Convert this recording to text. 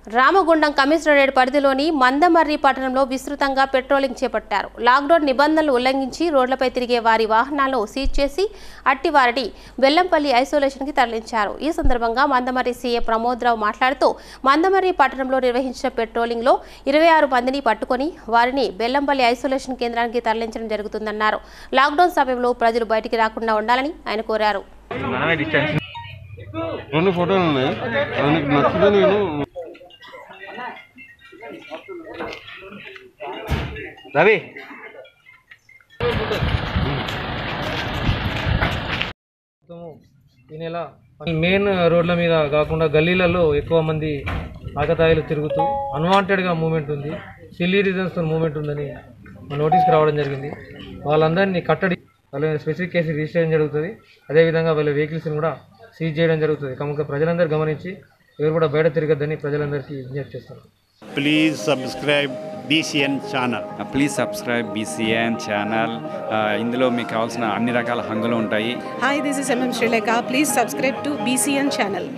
Ramagundam commissionerate పరిధిలోని మందమర్రి పట్టణంలో విస్తృతంగా పెట్రోలింగ్ చేపట్టారు లాక్డౌన్ నిబంధనలు ఉల్లంఘించి రోడ్లపై తిరిగే వారి వాహనాలను సీజ్ చేసి అట్టి వారిని బెల్లంపల్లి ఐసోలేషన్కి తరలించారు ఈ సందర్భంగా మందమర్రి సీఏ ప్రమోద్రావు మాట్లాడుతూ మందమర్రి పట్టణంలో నిర్వహించిన పెట్రోలింగ్లో ఇరవై ఆరు మందిని పట్టుకొని వారిని బెల్లంపల్లి ఐసోలేషన్ కేంద్రానికి తరలించడం జరుగుతుందన్నారు లాక్డౌన్ సమయంలో ప్రజలు బయటికి రాకుండా ఉండాలని ఆయన కోరారు మనమే డిస్టెన్స్ రెండు ఫోటోలు ఉన్నాయి అది నీకు నచ్చితే నేను రవి మొత్తము ఈ నెల మెయిన్ రోడ్ల మీద కాకుండా గల్లీలలో ఎక్కువ మంది ఆకతాయిలు తిరుగుతూ అన్వాంటెడ్గా మూమెంట్ ఉంది సిల్లీ రీజన్స్తో మూమెంట్ ఉందని మా నోటీస్కి రావడం జరిగింది వాళ్ళందరినీ కట్టడి వాళ్ళ స్పెసిఫిక్ కేసు రిజిస్టర్ చేయడం జరుగుతుంది అదేవిధంగా వాళ్ళ వెహికల్స్ని కూడా సీజ్ చేయడం జరుగుతుంది కనుక ప్రజలందరూ గమనించి ఎవరు కూడా బయట తిరగద్దని ప్రజలందరికీ విజ్ఞప్తి చేస్తారు please subscribe BCN channel. Please subscribe BCN channel ఇందులో మీకు కావాల్సిన అన్ని రకాల హంగులు ఉంటాయి Hi, this is MM Sri Lanka. Please subscribe to BCN channel.